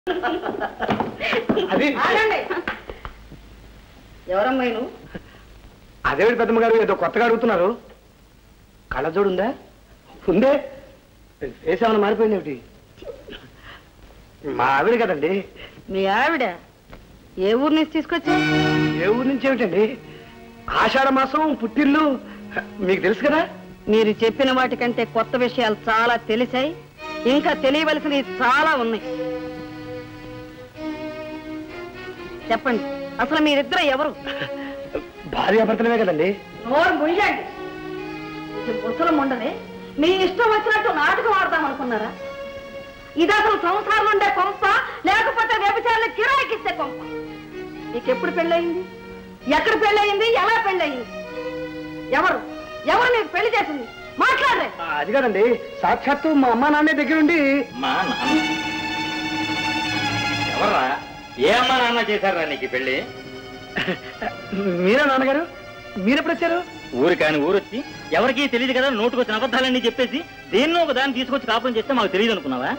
అది ఆగండి ఎవరమ్మాయి నువ్వు అదేమిటి పెద్దమ్మ గారు ఏదో కొత్తగా అడుగుతున్నారు కళ్ళజోడు ఉందా ఉందే వేసేమన్నా మారిపోయింది ఏమిటి మా ఆవిడ కదండి మీ ఆవిడ ఏ ఊరు నుంచి తీసుకొచ్చా ఏ ఊరు నుంచి ఏమిటండి ఆషాఢ మాసం పుట్టిల్లు మీకు తెలుసు కదా మీరు చెప్పిన వాటికంటే కొత్త విషయాలు చాలా తెలిసాయి ఇంకా తెలియవలసినవి చాలా ఉన్నాయి చెప్పండి అసలు మీరిద్దరు ఎవరు భార్యాభర్తలమే కదండి నోరు ముయ్యండి ఇది ముసలం ఉండదే మీ ఇష్టం వచ్చినట్టు నాటకం ఆడదాం అనుకున్నారా ఇది అసలు సంసారం ఉండే కొంప లేకపోతే వ్యభిచారులు కిరాయికిస్తే కొంప నీకెప్పుడు పెళ్ళయింది ఎక్కడ పెళ్ళయింది ఎలా పెళ్ళయింది ఎవరు ఎవరు నీకు పెళ్లి చేసింది మాట్లాడరే ఆ, అది కదండి సాక్షాత్తు మా అమ్మా నాన్నే దగ్గరుండి మా నాన్న ఎవర్రా ఏ అమ్మా నాన్న చేశారా నీకు ఈ పెళ్లి మీరా నాన్నగారు మీరెప్పుడు వచ్చారు ఊరు కాని ఊరొచ్చి ఎవరికీ తెలియదు కదా నోటుకొచ్చిన అబద్ధాలన్నీ చెప్పేసి దేన్నో ఒక దాన్ని తీసుకొచ్చి కాపురం చేస్తే మాకు తెలియదు అనుకున్నావా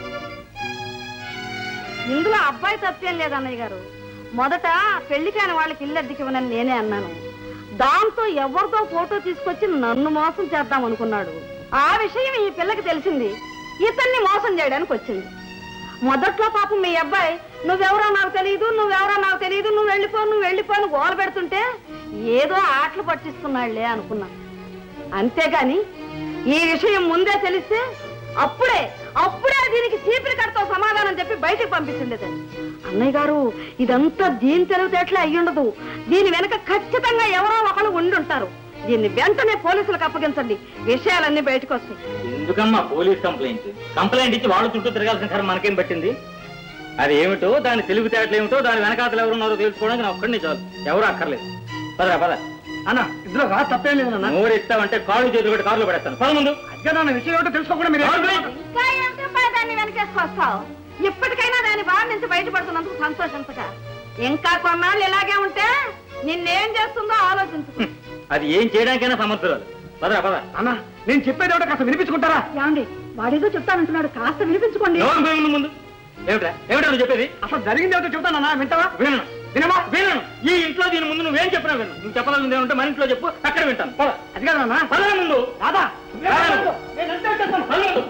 ఇందులో అబ్బాయి తప్పేం లేదన్నయ్య గారు మొదట పెళ్లి కాని వాళ్ళకి ఇల్లు అద్దెకి ఇవ్వనని నేనే అన్నాను దాంతో ఎవరితో ఫోటో తీసుకొచ్చి నన్ను మోసం చేద్దాం అనుకున్నాడు ఆ విషయం ఈ పిల్లకి తెలిసింది ఇతన్ని మోసం చేయడానికి వచ్చింది మొదట్లో పాపం మీ అబ్బాయి నువ్వెవరో నాకు తెలియదు నువ్వెవరో నాకు తెలియదు నువ్వు వెళ్ళిపో నువ్వు వెళ్ళిపో అని గోల పెడుతుంటే ఏదో ఆటలు పట్టిస్తున్నాళ్లే అనుకున్నాను అంతేగాని ఈ విషయం ముందే తెలిస్తే అప్పుడే అప్పుడే దీనికి చీపిరి కడతో సమాధానం చెప్పి బయటికి పంపించుండేదాన్ని అన్నయ్య గారు ఇదంతా దీని తెలివితేటలే అయ్యుండదు దీని వెనక ఖచ్చితంగా ఎవరో ఒకరు ఉండుంటారు దీన్ని వెంటనే పోలీసులకు అప్పగించండి విషయాలన్నీ బయటకు వస్తాయి ఎందుకమ్మా పోలీస్ కంప్లైంట్ కంప్లైంట్ ఇచ్చి వాళ్ళు చుట్టూ తిరగాల్సిన కర్మ మనకేం పట్టింది అది ఏమిటో దాని తెలివితేటలు ఏమిటో దాని వెనకాతలు ఎవరున్నారో తెలుసుకోవడానికి నా ఒక్కడిని చాలు ఎవరు అక్కర్లేదు పదరా పద అన్న ఇందులో రా తప్పేం లేదు నాన్న నోరు ఇస్తావంటే కాళ్ళు చేతులు పెట్టి కారులో పడేస్తాను పద ముందు అదిగా నాన్న విషయం ఏమిటో తెలుసుకోకుండా మీరు ఇంకా ఏంటబ్బా దాన్ని వెనకేసుకొస్తావు ఇప్పటికైనా దాని బాధ నుంచి బయటపడుతున్నందుకు సంతోషించక ఇంకా కొన్నాళ్ళు ఇలాగే ఉంటే నిన్నేం చేస్తుందో ఆలోచించుకో అది ఏం చేయడానికైనా సమర్థురాలు పదరా పద అన్న నేను చెప్పేది ఏమిటో కాస్త వినిపించుకుంటారా ఏమండి వాడేదో చెప్తానంటున్నాడు కాస్త వినిపించుకోండి నోరు మూయి ముందు ముందు ఏమిటా ఏమిటా నువ్వు చెప్పేది అసలు జరిగింది ఏమిటో చెప్తానన్నా వింటావా వినను వినమా వినను ఈ ఇంట్లో దీని ముందు నువ్వేం చెప్పినా విను నువ్వు చెప్పాలని ఏమంటే మన ఇంట్లో చెప్పు అక్కడ వింటాను పద అది కాదు నాన్న పదరా ముందు రాదా రాదా? పద ముందు.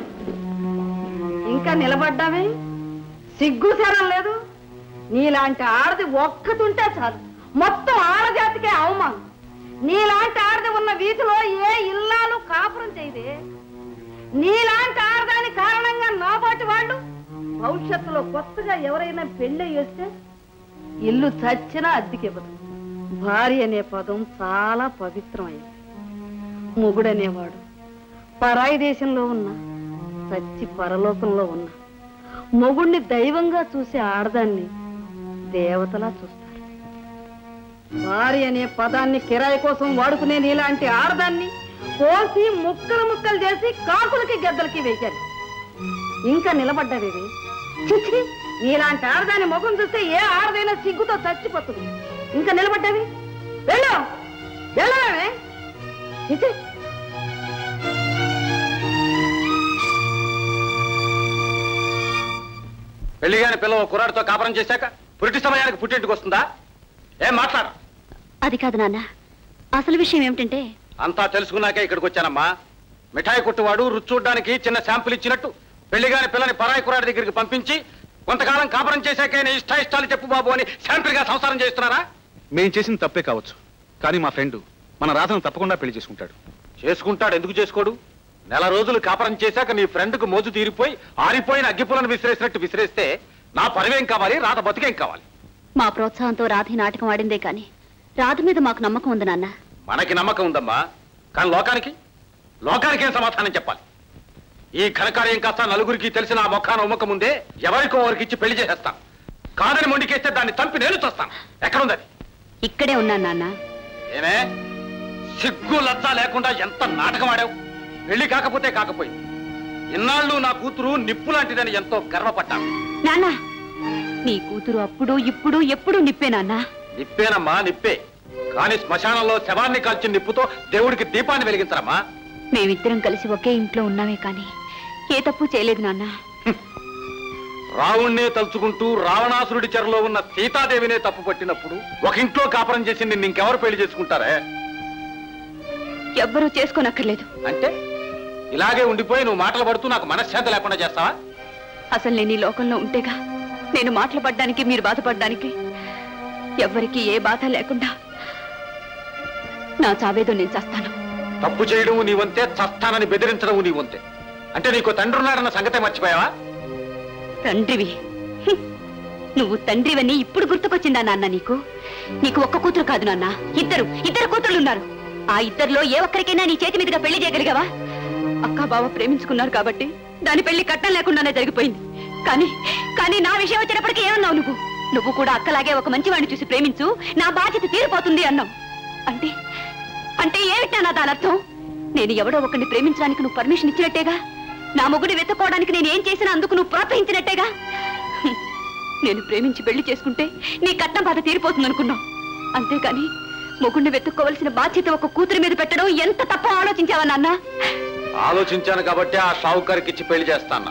ఇంకా నిలబడ్డామే సిగ్గు శరం లేదు నీలాంటి ఆడది ఒక్కతుంటే చాలు మొత్తం ఆడజాతికే అవమానం నీలాంటి ఆడది ఉన్న వీధిలో ఏ ఇల్లాలు కాపురం చేయదే నీలాంటి ఆడదాని కారణంగా నాబోటి వాళ్ళు భవిష్యత్తులో కొత్తగా ఎవరైనా పెళ్లి చేస్తే ఇల్లు చచ్చినా అద్దెకివ్వదు భార్య అనే పదం చాలా పవిత్రమైంది మొగుడనేవాడు పరాయి దేశంలో ఉన్న సచ్చి పరలోకంలో ఉన్న మొగుణ్ణి దైవంగా చూసే ఆడదాన్ని దేవతలా చూస్తారు భార్య అనే పదాన్ని కిరాయి కోసం వాడుకునే నీలాంటి ఆడదాన్ని కోసి ముక్కలు ముక్కలు చేసి కాకులకి గద్దలకి వేశారు ఇంకా నిలబడ్డావేవి చిచ్చి నీలాంటి ఆడదాని ముఖం చూస్తే ఏ ఆడదైనా సిగ్గుతో చచ్చిపోతుంది ఇంకా నిలబడ్డావి వెళ్ళు వెళ్ళవే చిచ్చి పెళ్లిగాని పిల్ల ఓ కుర్రాడితో కాపురం చేశాక పురిటి సమయానికి పుట్టింటికి వస్తుందా ఏం మాట్లాడ అది కాదు నాన్న అసలు విషయం ఏమిటంటే అంతా తెలుసుకున్నాకే ఇక్కడికి వచ్చానమ్మా మిఠాయి కొట్టువాడు రుచి చూడ్డానికి చిన్న శాంపుల్ ఇచ్చినట్టు పెళ్లిగాని పిల్లని పరాయి కుర్రాడి దగ్గరికి పంపించి కొంతకాలం కాపురం చేశాకే నీ ఇష్ట ఇష్టాలు చెప్పు బాబు అని శాంపుల్ గా సంసారం చేస్తున్నారా మేం చేసిన తప్పే కావచ్చు కానీ మా ఫ్రెండ్ మన రాధను తప్పకుండా పెళ్లి చేసుకుంటాడు చేసుకుంటాడు ఎందుకు చేసుకోడు నెల రోజులు కాపురం చేశాక నీ ఫ్రెండ్ కు మోజు తీరిపోయి ఆరిపోయిన అగ్గిపులను విసిరేసినట్టు విసిరేస్తే నా పరివేం కావాలి రాత బతికేం కావాలి మా ప్రోత్సాహంతో రాధి నాటకం ఆడిందే కాని రాధ మీద మాకు నమ్మకం ఉంది నాన్న మనకి నమ్మకం ఉందమ్మా కానీ లోకానికి లోకానికి ఏం సమాధానం చెప్పాలి ఈ ఘనకార్యం కాస్త నలుగురికి తెలిసిన ఆ మొఖాన ఉమ్మకం ముందే ఎవరికో వారికి ఇచ్చి పెళ్లి చేసేస్తాం కాదని మొండికేస్తే దాన్ని చంపి నేను చూస్తాను ఎక్కడుంది అది ఇక్కడే ఉన్నాను నాన్న ఏమే సిగ్గు లజ్జ లేకుండా ఎంత నాటకం ఆడావు పెళ్లి కాకపోతే కాకపోయింది ఇన్నాళ్ళు నా కూతురు నిప్పు లాంటిదని ఎంతో గర్వపడ్డాను నాన్న నీ కూతురు అప్పుడు ఇప్పుడు ఎప్పుడు నిప్పే నాన్న నిప్పేనమ్మా నిప్పే కానీ శ్మశానంలో శవాన్ని కాల్చిన నిప్పుతో దేవుడికి దీపాన్ని వెలిగించరమ్మా మేమిద్దరం కలిసి ఒకే ఇంట్లో ఉన్నామే కానీ ఏ తప్పు చేయలేదు నాన్న రావుణ్ణే తలుచుకుంటూ రావణాసురుడి చెరలో ఉన్న సీతాదేవినే తప్పు పట్టినప్పుడు ఒక ఇంట్లో కాపురం చేసి నిన్ను ఇంకెవరు పెళ్లి చేసుకుంటారే ఎవ్వరూ చేసుకోనక్కర్లేదు అంటే ఇలాగే ఉండిపోయి నువ్వు మాటలు పడుతూ నాకు మనశ్శాంతి లేకుండా చేస్తావా అసలు నేను ఈ లోకంలో ఉంటేగా నేను మాటలు పడ్డానికి మీరు బాధపడడానికి ఎవ్వరికీ ఏ బాధ లేకుండా నా చావేదో నేను చేస్తాను తప్పు చేయడం నీ వంతే చస్తానని బెదిరించడం నీ వంతే అంటే నీకు తండ్రి ఉన్నాడన్న సంగతే మర్చిపోయావా తండ్రివి హ్మ్. నువ్వు తండ్రివని ఇప్పుడు గుర్తుకొచ్చిందా నాన్న నీకు నీకు ఒక్క కూతురు కాదు నాన్న ఇద్దరు ఇద్దరు కూతుర్లు ఉన్నారు ఆ ఇద్దరిలో ఏ ఒక్కరికైనా నీ చేతి మీదుగా పెళ్లి చేయగలిగావా అక్క బావ ప్రేమించుకున్నారు కాబట్టి దాని పెళ్లి కట్టం లేకుండానే జరిగిపోయింది కానీ కానీ నా విషయం వచ్చేటప్పటికి ఏమన్నావు నువ్వు నువ్వు కూడా అక్కలాగే ఒక మంచివాడిని చూసి ప్రేమించు నా బాధ్యత తీరిపోతుంది అన్నావు అంటే అంటే ఏమిటా నా దాని అర్థం నేను ఎవడో ఒకరిని ప్రేమించడానికి నువ్వు పర్మిషన్ ఇచ్చినట్టేగా నా మొగుడిని వెతుక్కోవడానికి నేను ఏం చేసినా అందుకు నువ్వు ప్రోత్సహించినట్టేగా హ్మ్. నేను ప్రేమించి పెళ్లి చేసుకుంటే నీ కట్నం బాధ తీరిపోతుంది అనుకున్నావు అంతేకాని మొగుడిని వెతుక్కోవలసిన బాధ్యత ఒక కూతురి మీద పెట్టడం ఎంత తప్ప ఆలోచించావా నాన్న ఆలోచించాను కాబట్టి ఆ షావుకారికి ఇచ్చి పెళ్లి చేస్తాను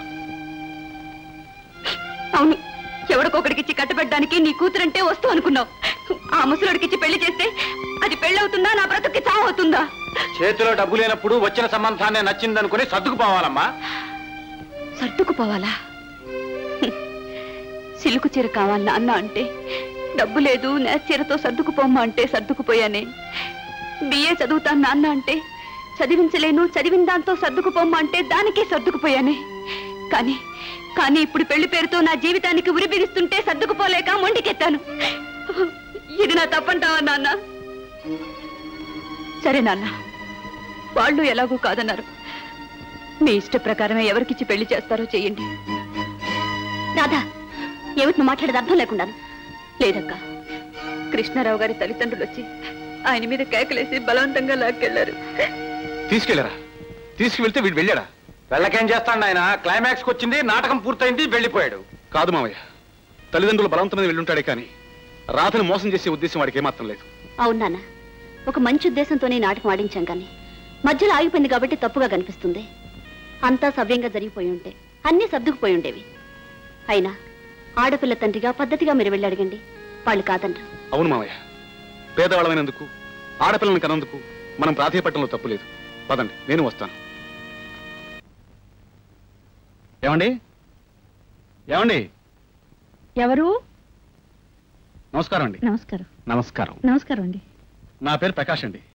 అవును ఎవడికొకడికిచ్చి కట్టబెట్టడానికి నీ కూతురంటే వస్తూ అనుకున్నావు ఆ ముసలుడికిచ్చి పెళ్లి చేస్తే అది పెళ్ళవుతుందా నా బ్రతుక్కి చావు అవుతుందా చేతిలో డబ్బు లేనప్పుడు వచ్చిన సంబంధాన్ని నచ్చిందనుకుని సర్దుకుపోవాలమ్మా సర్దుకుపోవాలా హ్మ్. సిలుకు చీర కావాలి నాన్న అంటే డబ్బు లేదు నా చీరతో సర్దుకుపోమ్మా అంటే సర్దుకుపోయానే బిఏ చదువుతాను నాన్న అంటే చదివించలేను చదివిన దాంతో సర్దుకుపోమ్మా అంటే దానికే సర్దుకుపోయానే కానీ కానీ ఇప్పుడు పెళ్లి పేరుతో నా జీవితానికి ఉరి బిగిస్తుంటే సర్దుకుపోలేక మొండికెత్తాను ఇది నా తప్పంటావా నాన్న సరే నాన్న వాళ్ళు ఎలాగూ కాదన్నారు మీ ఇష్ట ప్రకారమే ఎవరికిచ్చి పెళ్లి చేస్తారో చెయ్యండి రాధా ఏమిటి నువ్వు మాట్లాడేది అర్థం లేకుండాను లేదక్క కృష్ణారావు గారి తల్లిదండ్రులు వచ్చి ఆయన మీద కేకలేసి బలవంతంగా లాక్కెళ్లారు తీసుకెళ్ళరా తీసుకువెళ్తే వీడు వెళ్ళాడా వెళ్ళకేం చేస్తాడు ఆయన క్లైమాక్స్ వచ్చింది నాటకం పూర్తయింది వెళ్ళిపోయాడు కాదు మావయ్య తల్లిదండ్రులు బలవంతమైన వెళ్ళుంటాడే కానీ రాధను మోసం చేసే ఉద్దేశం వాడికి ఏమాత్రం లేదు అవును నాన్న ఒక మంచి ఉద్దేశంతోనే ఈ నాటకం ఆడించాం కానీ మధ్యలో ఆగిపోయింది కాబట్టి తప్పుగా కనిపిస్తుంది అంతా సవ్యంగా జరిగిపోయి ఉంటే అన్నీ సర్దుకుపోయి ఉండేవి అయినా ఆడపిల్ల తండ్రిగా పద్ధతిగా మీరు వెళ్ళి అడగండి వాళ్ళు కాదంటారు అవును మావయ్య పేదవాళ్ళమైనందుకు ఆడపిల్లని కనందుకు మనం ప్రాధాయపట్టడంలో తప్పు లేదు పదండి నేను వస్తాను ఏమండి ఏమండి ఎవరు నమస్కారం అండి నమస్కారం నమస్కారం నమస్కారం అండి నా పేరు ప్రకాష్ అండి